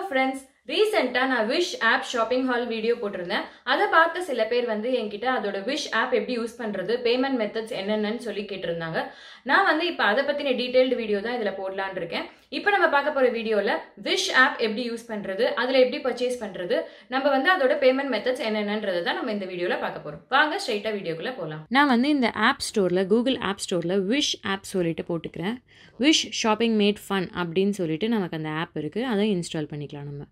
friends ரீசெண்டாக நான் Wish app shopping haul video போட்டிருந்தேன் அதை பார்த்த சில பேர் வந்து என்கிட்ட அதோட விஷ் ஆப் எப்படி யூஸ் பண்ணுறது பேமெண்ட் மெத்தட்ஸ் என்னென்னு சொல்லி கேட்டிருந்தாங்க நான் வந்து இப்போ அதை பற்றின டீட்டெயில்டு வீடியோ தான் இதில் போடலான்னு இருக்கேன் இப்போ நம்ம பார்க்க போகிற வீடியோவில் விஷ் ஆப் எப்படி யூஸ் பண்ணுறது அதில் எப்படி பர்ச்சேஸ் பண்ணுறது நம்ம வந்து அதோட பேமெண்ட் மெத்தட்ஸ் என்னென்னன்றதை தான் நம்ம இந்த வீடியோவில் பார்க்க போகிறோம் வாங்க ஸ்ட்ரைட்டாக வீடியோக்குள்ளே போகலாம் நான் வந்து இந்த ஆப் ஸ்டோரில் கூகுள் ஆப் ஸ்டோரில் விஷ் ஆப் சொல்லிட்டு போட்டுக்கிறேன் விஷ் ஷாப்பிங் மேட் ஃபன் அப்படின்னு சொல்லிட்டு நமக்கு அந்த ஆப் இருக்குது அதை இன்ஸ்டால் பண்ணிக்கலாம் நம்ம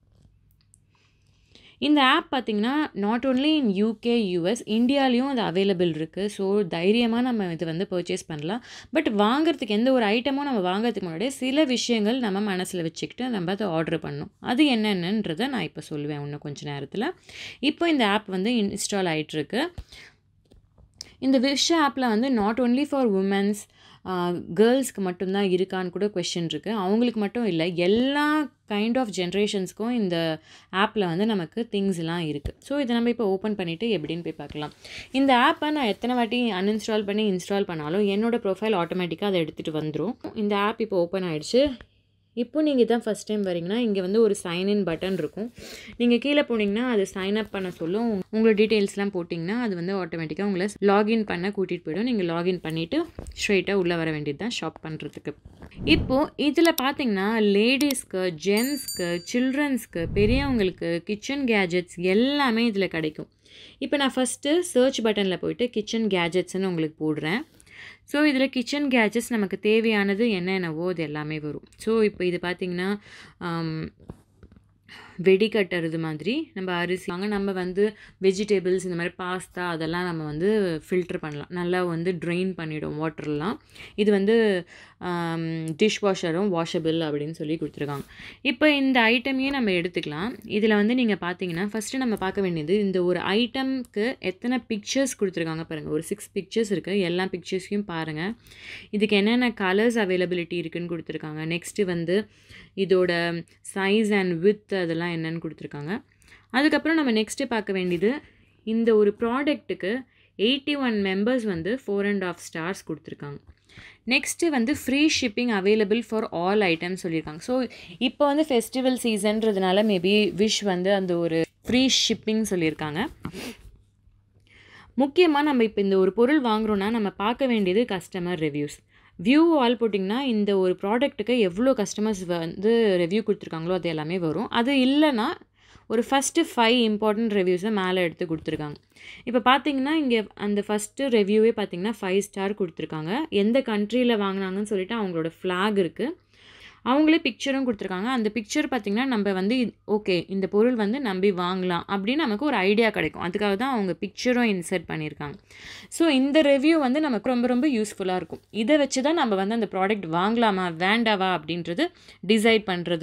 இந்த ஆப் பார்த்திங்கன்னா not only in UK US இந்தியாலேயும் அது அவைலபிள் இருக்குது ஸோ தைரியமாக நம்ம இது வந்து பர்ச்சேஸ் பண்ணலாம் பட் வாங்குறதுக்கு எந்த ஒரு ஐட்டமும் நம்ம வாங்குறதுக்கு முன்னாடியே சில விஷயங்கள் நம்ம மனசில் வச்சுக்கிட்டு நம்ம அதை ஆர்டர் பண்ணணும் அது என்னென்னன்றதை நான் இப்போ சொல்லுவேன் இன்னும் கொஞ்சம் நேரத்தில் இப்போ இந்த ஆப் வந்து இன்ஸ்டால் ஆகிட்டுருக்கு இந்த விஷ் ஆப்பில் வந்து நாட் ஓன்லி ஃபார் உமன்ஸ் கேர்ள்ஸ்க்கு மட்டும்தான் இருக்கான்னு கூட கொஷின் இருக்குது அவங்களுக்கு மட்டும் இல்லை எல்லா கைண்ட் ஆஃப் ஜென்ரேஷன்ஸ்க்கும் இந்த ஆப்பில் வந்து நமக்கு திங்ஸ்லாம் இருக்குது ஸோ இதை நம்ம இப்போ ஓப்பன் பண்ணிவிட்டு எப்படின்னு போய் பார்க்கலாம் இந்த ஆப்பை நான் எத்தனை வாட்டி அன்இன்ஸ்டால் பண்ணி இன்ஸ்டால் பண்ணாலும் என்னோடய ப்ரொஃபைல் ஆட்டோமேட்டிக்காக அதை எடுத்துகிட்டு வந்துடும் இந்த ஆப் இப்போ ஓப்பன் ஆகிடுச்சு இப்போ நீங்கள் தான் ஃபஸ்ட் டைம் வரீங்கன்னா இங்கே வந்து ஒரு சைன்இன் பட்டன் இருக்கும் நீங்கள் கீழே போனீங்கன்னா அது சைன் அப் பண்ண சொல்லும் உங்களோட டீட்டெயில்ஸ்லாம் போட்டிங்கன்னா அது வந்து ஆட்டோமேட்டிக்காக உங்களை லாகின் பண்ண கூட்டிகிட்டு போயிடும் நீங்கள் லாகின் பண்ணிவிட்டு ஸ்ட்ரெயிட்டாக உள்ளே வர வேண்டியது தான் ஷாப் பண்ணுறதுக்கு இப்போது இதில் பார்த்தீங்கன்னா லேடிஸ்க்கு ஜென்ஸ்க்கு சில்ட்ரன்ஸ்க்கு பெரியவங்களுக்கு கிச்சன் கேஜெட்ஸ் எல்லாமே இதில் கிடைக்கும் இப்போ நான் ஃபஸ்ட்டு சர்ச் பட்டனில் போயிட்டு கிச்சன் கேஜெட்ஸ்னு உங்களுக்கு போடுறேன் ஸோ இதில் கிச்சன் கேஜெட்ஸ் நமக்கு தேவையானது என்னென்னவோ அது எல்லாமே வரும் ஸோ இப்போ இது பார்த்திங்கன்னா வெடி கட்டுறது மாதிரி நம்ம அரிசி வாங்க நம்ம வந்து வெஜிடபிள்ஸ் இந்த மாதிரி பாஸ்தா அதெல்லாம் நம்ம வந்து ஃபில்டர் பண்ணலாம் நல்லா வந்து ட்ரெயின் பண்ணிவிடும் வாட்டர்லாம் இது வந்து டிஷ் வாஷரும் வாஷபிள் அப்படின்னு சொல்லி கொடுத்துருக்காங்க இப்போ இந்த ஐட்டமையும் நம்ம எடுத்துக்கலாம் இதில் வந்து நீங்கள் பார்த்தீங்கன்னா ஃபஸ்ட்டு நம்ம பார்க்க வேண்டியது இந்த ஒரு ஐட்டம்க்கு எத்தனை பிக்சர்ஸ் கொடுத்துருக்காங்க பாருங்கள் ஒரு சிக்ஸ் பிக்சர்ஸ் இருக்குது எல்லா பிக்சர்ஸையும் பாருங்கள் இதுக்கு என்னென்ன கலர்ஸ் அவைலபிலிட்டி இருக்குதுன்னு கொடுத்துருக்காங்க நெக்ஸ்ட்டு வந்து இதோட சைஸ் அண்ட் வித் அதெல்லாம் என்னென்னு கொடுத்துருக்காங்க அதுக்கப்புறம் நம்ம நெக்ஸ்ட்டு பார்க்க வேண்டியது இந்த ஒரு ப்ராடக்ட்டுக்கு எயிட்டி ஒன் மெம்பர்ஸ் வந்து ஃபோர் அண்ட் ஆஃப் ஸ்டார்ஸ் கொடுத்துருக்காங்க நெக்ஸ்ட்டு வந்து free shipping available for all items சொல்லியிருக்காங்க ஸோ இப்போ வந்து ஃபெஸ்டிவல் சீசன்றதுனால மேபி விஷ் வந்து அந்த ஒரு ஃப்ரீ ஷிப்பிங் சொல்லியிருக்காங்க முக்கியமாக நம்ம இப்போ இந்த ஒரு பொருள் வாங்குகிறோன்னா நம்ம பார்க்க வேண்டியது கஸ்டமர் ரிவ்யூஸ் வியூ ஆல் போட்டிங்கன்னா இந்த ஒரு ப்ராடக்ட்டுக்கு எவ்வளோ கஸ்டமர்ஸ் வந்து ரிவ்யூ கொடுத்துருக்காங்களோ அது எல்லாமே வரும் அது இல்லைன்னா ஒரு ஃபஸ்ட்டு ஃபைவ் இம்பார்ட்டண்ட் ரிவ்யூஸை மேலே எடுத்து கொடுத்துருக்காங்க இப்போ பார்த்தீங்கன்னா இங்கே அந்த ஃபஸ்ட்டு ரிவ்யூவே பார்த்தீங்கன்னா ஃபைவ் ஸ்டார் கொடுத்துருக்காங்க எந்த கண்ட்ரியில் வாங்கினாங்கன்னு சொல்லிட்டு அவங்களோட ஃப்ளாக் இருக்குது அவங்களே பிக்சரும் கொடுத்துருக்காங்க அந்த பிக்சர் பார்த்திங்கன்னா நம்ம வந்து ஓகே இந்த பொருள் வந்து நம்பி வாங்கலாம் அப்படின்னு நமக்கு ஒரு ஐடியா கிடைக்கும் அதுக்காக தான் அவங்க பிக்சரும் இன்சர்ட் பண்ணியிருக்காங்க ஸோ இந்த ரிவ்யூ வந்து நமக்கு ரொம்ப ரொம்ப யூஸ்ஃபுல்லாக இருக்கும் இதை வச்சு தான் நம்ம வந்து அந்த ப்ராடக்ட் வாங்கலாமா வேண்டாவா அப்படின்றது டிசைட் பண்ணுறது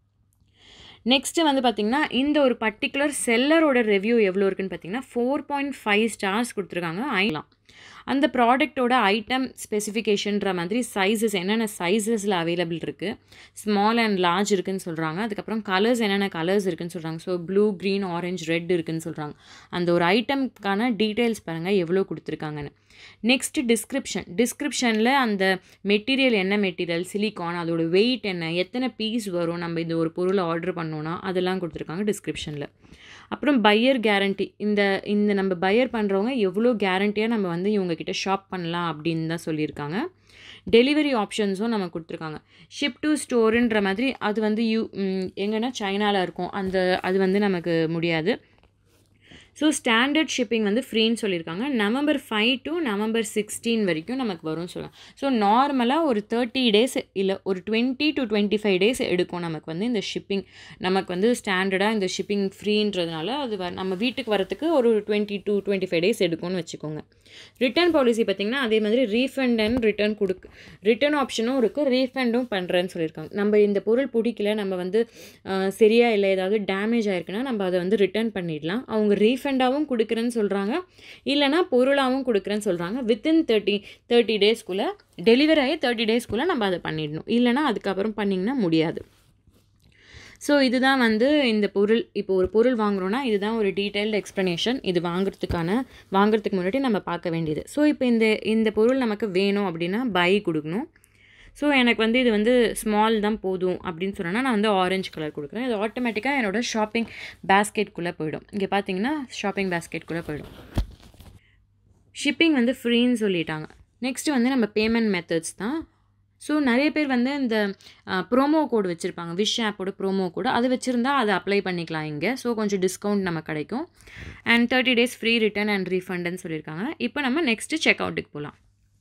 நெக்ஸ்ட்டு வந்து பார்த்திங்கன்னா இந்த ஒரு பர்டிகுலர் செல்லரோட ரிவ்யூ எவ்வளோ இருக்குன்னு பார்த்தீங்கன்னா ஃபோர் பாயிண்ட் ஃபைவ் ஸ்டார்ஸ் கொடுத்துருக்காங்க ஐலாம் அந்த ப்ராடக்டோட ஐட்டம் ஸ்பெசிஃபிகேஷன்ற மாதிரி சைஸஸ் என்னென்ன சைஸஸில் அவைலபிள் இருக்குது ஸ்மால் அண்ட் லார்ஜ் இருக்குதுன்னு சொல்கிறாங்க அதுக்கப்புறம் கலர்ஸ் என்னென்ன கலர்ஸ் இருக்குதுன்னு சொல்கிறாங்க so blue green orange red இருக்குதுன்னு சொல்கிறாங்க அந்த ஒரு ஐட்டம்க்கான டீட்டெயில்ஸ் பாருங்கள் எவ்வளோ கொடுத்துருக்காங்கன்னு நெக்ஸ்ட்டு டிஸ்கிரிப்ஷன் டிஸ்கிரிப்ஷனில் அந்த மெட்டீரியல் என்ன மெட்டீரியல் சிலிக்கான் அதோட வெயிட் என்ன எத்தனை பீஸ் வரும் நம்ம இந்த ஒரு பொருளை ஆர்டர் பண்ணோன்னா அதெல்லாம் கொடுத்துருக்காங்க டிஸ்கிரிப்ஷனில் அப்புறம் பையர் கேரண்டி இந்த இந்த நம்ம பையர் பண்ணுறவங்க எவ்வளோ கேரண்டியாக நம்ம வந்து இவங்கக்கிட்ட ஷாப் பண்ணலாம் அப்படின்னு தான் சொல்லியிருக்காங்க டெலிவரி ஆப்ஷன்ஸும் நம்ம கொடுத்துருக்காங்க ஷிப் டு ஸ்டோருன்ற மாதிரி அது வந்து யூ எங்கன்னா சைனாவில் இருக்கும் அந்த அது வந்து நமக்கு முடியாது ஸோ ஸ்டாண்டர்ட் ஷிப்பிங் வந்து ஃப்ரீன்னு சொல்லியிருக்காங்க November five to November sixteen வரைக்கும் நமக்கு வரும்னு சொல்லலாம் ஸோ நார்மலாக ஒரு தேர்ட்டி டேஸ் இல்லை ஒரு twenty to twenty five days எடுக்கும் நமக்கு வந்து இந்த ஷிப்பிங் நமக்கு வந்து ஸ்டாண்டர்டாக இந்த ஷிப்பிங் ஃப்ரீன்றதுனால அது வ நம்ம வீட்டுக்கு வரத்துக்கு ஒரு twenty to twenty five days எடுக்கும்னு வச்சுக்கோங்க ரிட்டர்ன் பாலிசி பார்த்திங்கன்னா அதே மாதிரி ரீஃபண்ட் அண்ட் ரிட்டர்ன் கொடுக்கு ரிட்டர்ன் ஆப்ஷனும் இருக்குது ரீஃபண்டும் பண்ணுறேன்னு சொல்லியிருக்காங்க நம்ம இந்த பொருள் பிடிக்கல நம்ம வந்து சரியா இல்லை ஏதாவது டேமேஜ் ஆயிருக்குன்னா நம்ம அதை வந்து ரிட்டர்ன் பண்ணிடலாம் அவங்க ரீஃபண்ட் ரீஃபண்டாகவும் கொடுக்குறேன்னு சொல்கிறாங்க இல்லைனா பொருளாகவும் கொடுக்குறேன்னு சொல்கிறாங்க வித்தின் தேர்ட்டி தேர்ட்டி டேஸ்க்குள்ளே டெலிவரி ஆகி தேர்ட்டி டேஸ்க்குள்ளே நம்ம அதை பண்ணிடணும் இல்லைனா அதுக்கப்புறம் பண்ணிங்கன்னா முடியாது ஸோ இதுதான் வந்து இந்த பொருள் இப்போ ஒரு பொருள் வாங்குறோன்னா இதுதான் ஒரு டீட்டெயில்டு எக்ஸ்ப்ளனேஷன் இது வாங்குறதுக்கான வாங்குறதுக்கு முன்னாடி நம்ம பார்க்க வேண்டியது ஸோ இப்போ இந்த இந்த பொருள் நமக்கு வேணும் அப்படின்னா பை கொடுக்கணும் ஸோ எனக்கு வந்து இது வந்து ஸ்மால் தான் போதும் அப்படின்னு சொன்னேன்னா நான் வந்து ஆரஞ்சு கலர் கொடுக்குறேன் இது ஆட்டோமேட்டிக்காக என்னோட ஷாப்பிங் பேஸ்கெட்குள்ளே போயிடும் இங்கே பார்த்தீங்கன்னா ஷாப்பிங் பேஸ்கெட்குள்ளே போயிடும் ஷிப்பிங் வந்து ஃப்ரீன்னு சொல்லிட்டாங்க நெக்ஸ்ட்டு வந்து நம்ம பேமெண்ட் மெத்தட்ஸ் தான் ஸோ நிறைய பேர் வந்து இந்த ப்ரோமோ கோடு வச்சுருப்பாங்க விஷ் ஆப்போட ப்ரோமோ கோடு அது வச்சுருந்தா அதை அப்ளை பண்ணிக்கலாம் இங்கே ஸோ கொஞ்சம் டிஸ்கவுண்ட் நம்ம கிடைக்கும் and thirty days free return and ரீஃபண்டுன்னு சொல்லியிருக்காங்க இப்போ நம்ம நெக்ஸ்ட்டு செக் அவுட்டுக்கு போகலாம்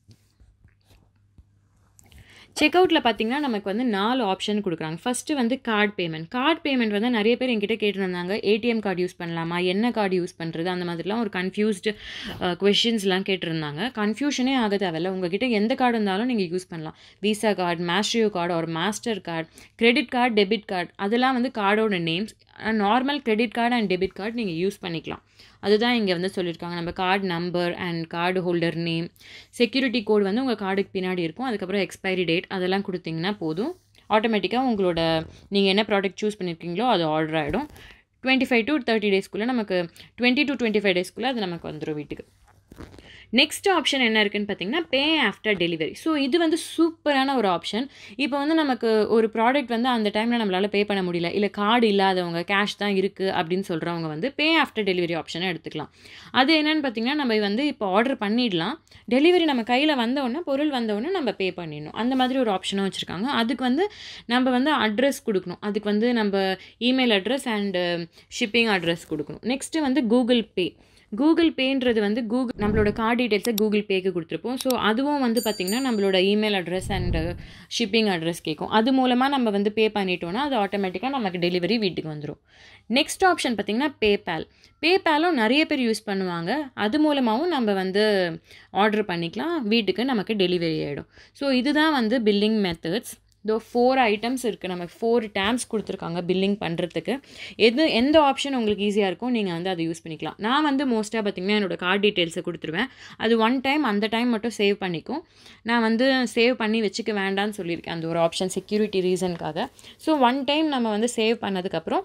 செக் அவுட்டில் பார்த்தீங்கன்னா நமக்கு வந்து நாலு ஆப்ஷன் கொடுக்குறாங்க ஃபஸ்ட்டு வந்து கார்டு பேமெண்ட் கார்டு பேமெண்ட் வந்து நிறைய பேர் என்கிட்ட கேட்டிருந்தாங்க ஏடிஎம் கார்டு யூஸ் பண்ணலாமா என்ன கார்டு யூஸ் பண்ணுறது அந்த மாதிரிலாம் ஒரு கன்ஃபியூஸ்டு கொஷின்ஸ்லாம் கேட்டிருந்தாங்க கன்ஃபியூஷனே ஆக தேவையில்ல உங்ககிட்ட எந்த கார்டு இருந்தாலும் நீங்கள் யூஸ் பண்ணலாம் விசா கார்டு மாஸ்ட்ரியோ கார்டு ஒரு Mastercard credit card debit card அதெல்லாம் வந்து கார்டோட names normal credit card and debit card நீங்கள் யூஸ் பண்ணிக்கலாம் அதுதான் இங்கே வந்து சொல்லியிருக்காங்க நம்ம card number and card holder name security code வந்து உங்கள் கார்டுக்கு பின்னாடி இருக்கும் அதுக்கப்புறம் எக்ஸ்பைரி டேட் அதெல்லாம் கொடுத்தீங்கன்னா போதும் ஆட்டோமேட்டிக்காக உங்களோட நீங்கள் என்ன ப்ராடக்ட் சூஸ் பண்ணியிருக்கீங்களோ அது ஆர்டர் ஆகிடும் டுவெண்ட்டி ஃபைவ் டு தேர்ட்டி டேஸ்க்குள்ளே நமக்கு டுவெண்ட்டி டு டுவெண்ட்டி ஃபைவ் டேஸ்க்குள்ளே அது நமக்கு வந்துடும் வீட்டுக்கு நெக்ஸ்ட் ஆப்ஷன் என்ன இருக்குன்னு பார்த்தீங்கன்னா பே ஆஃப்டர் டெலிவரி ஸோ இது வந்து சூப்பரான ஒரு ஆப்ஷன் இப்போ வந்து நமக்கு ஒரு ப்ராடக்ட் வந்து அந்த டைமில் நம்மளால் பே பண்ண முடியல இல்லை கார்டு இல்லாதவங்க கேஷ் தான் இருக்குது அப்படின்னு சொல்கிறவங்க வந்து பே ஆஃப்டர் டெலிவரி ஆப்ஷனை எடுத்துக்கலாம் அது என்னென்னு பார்த்தீங்கன்னா நம்ம வந்து இப்போ ஆர்டர் பண்ணிடலாம் டெலிவரி நம்ம கையில் வந்தோடனே பொருள் வந்தோடனே நம்ம பே பண்ணிடணும் அந்த மாதிரி ஒரு ஆப்ஷனும் வச்சுருக்காங்க அதுக்கு வந்து நம்ம வந்து அட்ரஸ் கொடுக்கணும் அதுக்கு வந்து நம்ம email address and shipping address கொடுக்கணும் நெக்ஸ்ட்டு வந்து கூகுள் பே கூகுள் பேன்றது வந்து கூகுள் நம்மளோட கார்டு டீட்டெயில்ஸை கூகுள் பேக்கு கொடுத்துருப்போம் ஸோ அதுவும் வந்து பார்த்திங்கன்னா நம்மளோட email address and shipping address கேட்கும் அது மூலமாக நம்ம வந்து பே பண்ணிட்டோன்னா அது ஆட்டோமேட்டிக்காக நமக்கு டெலிவரி வீட்டுக்கு வந்துடும் நெக்ஸ்ட் ஆப்ஷன் பார்த்திங்கன்னா பேபால் பேபாலும் நிறைய பேர் யூஸ் பண்ணுவாங்க அது மூலமாகவும் நம்ம வந்து ஆர்டர் பண்ணிக்கலாம் வீட்டுக்கு நமக்கு டெலிவரி ஆகிடும் ஸோ இதுதான் வந்து பில்லிங் மெத்தட்ஸ் இதோ ஃபோர் ஐட்டம்ஸ் இருக்குது நமக்கு ஃபோர் டேம்ஸ் கொடுத்துருக்காங்க பில்லிங் பண்ணுறதுக்கு எது எந்த ஆப்ஷன் உங்களுக்கு ஈஸியாக இருக்கோ நீங்கள் வந்து அதை யூஸ் பண்ணிக்கலாம் நான் வந்து மோஸ்ட்டாக பார்த்திங்கன்னா என்னோடய கார்டு டீட்டெயில்ஸை கொடுத்துருவேன் அது ஒன் டைம் அந்த டைம் மட்டும் சேவ் பண்ணிக்கும் நான் வந்து சேவ் பண்ணி வச்சுக்க வேண்டாம்னு சொல்லியிருக்கேன் அந்த ஒரு ஆப்ஷன் செக்யூரிட்டி ரீசனுக்காக ஸோ ஒன் டைம் நம்ம வந்து சேவ் பண்ணதுக்கப்புறம்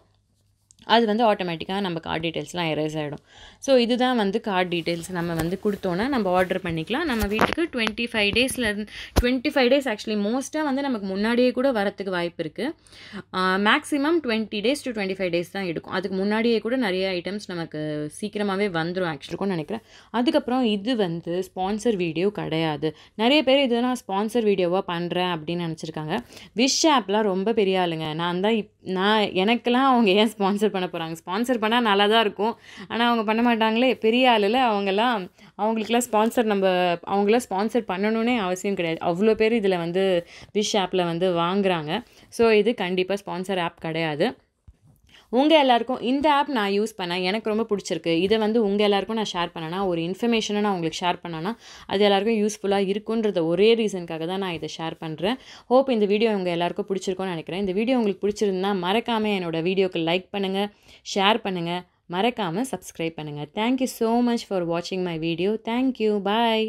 அது வந்து ஆட்டோமேட்டிக்காக நம்ம கார்டு டீட்டெயில்ஸ்லாம் எரேஸ் ஆகிடும் ஸோ இதுதான் வந்து கார்டு டீட்டெயில்ஸ் நம்ம வந்து கொடுத்தோன்னா நம்ம ஆர்டர் பண்ணிக்கலாம் நம்ம வீட்டுக்கு டுவெண்ட்டி ஃபைவ் டேஸில் டுவெண்ட்டி ஃபைவ் டேஸ் ஆக்சுவலி மோஸ்ட்டாக வந்து நமக்கு முன்னாடியே கூட வரத்துக்கு வாய்ப்பு இருக்குது maximum twenty days to twenty five days தான் எடுக்கும் அதுக்கு முன்னாடியே கூட நிறைய ஐட்டம்ஸ் நமக்கு சீக்கிரமாகவே வந்துடும் ஆக்சுவலுக்கும் நினைக்கிறேன் அதுக்கப்புறம் இது வந்து ஸ்பான்சர் வீடியோ கிடையாது நிறைய பேர் இது நான் ஸ்பான்சர் வீடியோவாக பண்ணுறேன் அப்படின்னு நினச்சிருக்காங்க விஷ் ஆப்லாம் ரொம்ப பெரிய ஆளுங்க நான் தான் இப் நான் எனக்கெல்லாம் அவங்க ஏன் ஸ்பான்சர் பண்ண போகிறாங்க ஸ்பான்சர் பண்ணால் நல்லா தான் இருக்கும் ஆனால் அவங்க பண்ண மாட்டாங்களே பெரிய ஆளில் அவங்கெல்லாம் அவங்களுக்குலாம் ஸ்பான்சர் நம்ம அவங்களாம் ஸ்பான்சர் பண்ணணுன்னே அவசியம் கிடையாது அவ்வளோ பேர் இதில் வந்து விஷ் ஆப்பில் வந்து வாங்குறாங்க ஸோ இது கண்டிப்பாக ஸ்பான்சர் ஆப் கிடையாது உங்கள் எல்லாருக்கும் இந்த ஆப் நான் யூஸ் பண்ணேன் எனக்கு ரொம்ப பிடிச்சிருக்கு இதை வந்து உங்கள் எல்லாருக்கும் நான் ஷேர் பண்ணேன்னா ஒரு இன்ஃபர்மேஷனை நான் உங்களுக்கு ஷேர் பண்ணேன்னா அது எல்லாருக்கும் யூஸ்ஃபுல்லாக இருக்குன்றத ஒரே ரீசனுக்காக தான் நான் இதை ஷேர் பண்ணுறேன் ஹோப் இந்த வீடியோ உங்கள் எல்லாருக்கும் பிடிச்சிருக்கும்னு நினைக்கிறேன் இந்த வீடியோ உங்களுக்கு பிடிச்சிருந்தா மறக்காமல் என்னோடய வீடியோக்கு லைக் பண்ணுங்கள் ஷேர் பண்ணுங்கள் மறக்காமல் சப்ஸ்கிரைப் பண்ணுங்கள் தேங்க்யூ ஸோ மச் ஃபார் வாட்சிங் மை வீடியோ தேங்க்யூ பாய்